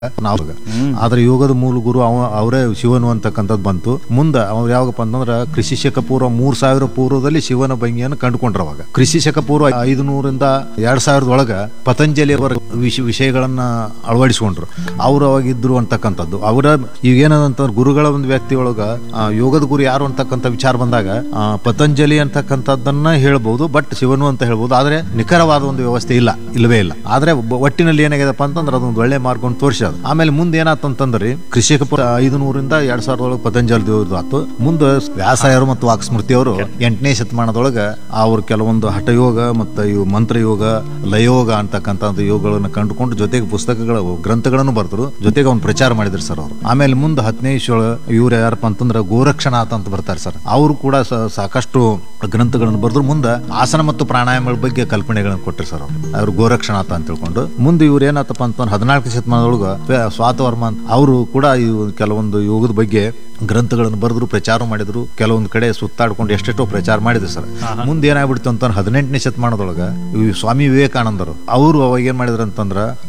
ನಾವು ಆದ್ರೆ ಯೋಗದ ಮೂಲ ಗುರು ಅವ ಅವರೇ ಶಿವನು ಅಂತಕ್ಕಂಥದ್ದು ಬಂತು ಮುಂದೆ ಅವ್ರು ಯಾವಾಗಪ್ಪ ಅಂತಂದ್ರೆ ಕ್ರಿಶಿ ಶಕ ಪೂರ್ವ ಮೂರ್ ಸಾವಿರ ಪೂರ್ವದಲ್ಲಿ ಶಿವನ ಭಂಗಿಯನ್ನು ಕಂಡುಕೊಂಡ್ರು ಅವಾಗ ಕೃಷಿ ಶಕ ಪೂರ್ವ ಐದು ನೂರಿಂದ ಎರಡ್ ಸಾವಿರದೊಳಗ ಪತಂಜಲಿ ಅವರ ವಿಷ ವಿಷಯಗಳನ್ನ ಅಳವಡಿಸಿಕೊಂಡ್ರು ಅವ್ರು ಅವಾಗ ಇದ್ರು ಅಂತಕ್ಕಂಥದ್ದು ಅವರ ಈಗ ಏನದಂತಂದ್ರೆ ಗುರುಗಳ ಒಂದು ವ್ಯಕ್ತಿ ಒಳಗ ಆ, ಯೋಗದ ಗುರು ಯಾರು ಅಂತಕ್ಕಂಥ ವಿಚಾರ ಬಂದಾಗ ಆ, ಪತಂಜಲಿ ಅಂತಕ್ಕಂಥದ್ದನ್ನ ಹೇಳ್ಬೋದು ಬಟ್ ಶಿವನು ಅಂತ ಹೇಳ್ಬೋದು ಆದ್ರೆ ನಿಖರವಾದ ಒಂದು ವ್ಯವಸ್ಥೆ ಇಲ್ಲ ಇಲ್ಲವೇ ಇಲ್ಲ ಆದ್ರೆ ಒಬ್ಬ- ಒಟ್ಟಿನಲ್ಲಿ ಏನಾಗ್ಯದಪ್ಪ ಅಂತಂದ್ರೆ ಅದೊಂದು ಒಳ್ಳೆ ಮಾರ್ಗ ತೋರಿಸೋದು ಆಮೇಲೆ ಮುಂದೆ ಏನಾತಂತಂದ್ರಿ ಕೃಷಿಕ ಐದು ನೂರಿಂದ ಎರಡ್ ಸಾವಿರದೊಳಗೆ ಪತಂಜಲಿ ದೇವ್ರದ್ದು ಆತು ಮುಂದೆ ವ್ಯಾಸಾಯರು ಮತ್ತು ವಾಕ್ಸ್ಮೃತಿಯವರು ಎಂಟನೇ ಶತಮಾನದೊಳಗ ಅವ್ರು ಕೆಲವೊಂದು ಹಠಯೋಗ ಮತ್ತು ಇವು ಮಂತ್ರಯೋಗ ಲಯೋಗ ಅಂತಕ್ಕಂಥ ಯೋಗಗಳನ್ನು ಕಂಡುಕೊಂಡು ಜೊತೆಗೆ ಪುಸ್ತಕಗಳು ಗ್ರಂಥಗಳನ್ನು ಬರೆದ್ರು ಜೊತೆಗೆ ಅವ್ನು ಪ್ರಚಾರ ಮಾಡಿದ್ರು ಸರ್ ಅವರು ಆಮೇಲೆ ಮುಂದೆ ಹತ್ತನೇ ಇಶ್ವಳ ಇವ್ರು ಯಾರಪ್ಪ ಅಂತಂದ್ರೆ ಗೋರಕ್ಷನಾಥ ಅಂತ ಬರ್ತಾರೆ ಸರ್ ಅವರು ಕೂಡ ಸ- ಸಾಕಷ್ಟು ಗ್ರಂಥಗಳನ್ನು ಬರೆದ್ರು ಮುಂದೆ ಆಸನ ಮತ್ತು ಪ್ರಾಣಾಯಾಮಗಳ ಬಗ್ಗೆ ಕಲ್ಪನೆಗಳನ್ನು ಕೊಟ್ಟರು ಸರ್ ಅವರು ಅವ್ರು ಗೋರಕ್ಷನಾಥ ಅಂತ ತಿಳ್ಕೊಂಡು ಮುಂದೆ ಇವ್ರು ಏನಾತಪ್ಪ ಅಂತಂದ್ರೆ ಹದಿನಾಲ್ಕು ಶತಮಾನದೊಳಗ ಫೆ- ಸ್ವಾತವರ್ಮ ಅಂತ ಅವರು ಕೂಡ ಇವು ಕೆಲವೊಂದು ಯೋಗದ ಬಗ್ಗೆ ಗ್ರಂಥಗಳನ್ನು ಬರೆದ್ರು ಪ್ರಚಾರ ಮಾಡಿದ್ರು ಕೆಲವೊಂದು ಕಡೆ ಸುತ್ತಾಡ್ಕೊಂಡು ಎಷ್ಟೆಷ್ಟೋ ಪ್ರಚಾರ ಮಾಡಿದ್ರು ಸರ್ ಮುಂದೆ ಏನಾಗ್ಬಿಡ್ತು ಅಂತಂದ್ರೆ ಹದಿನೆಂಟನೇ ಶತಮಾನದೊಳಗ ಈ ಸ್ವಾಮಿ ವಿವೇಕಾನಂದರು ಅವರು ಅವಾಗ ಏನ್ ಮಾಡಿದ್ರು ಅಂತಂದ್ರ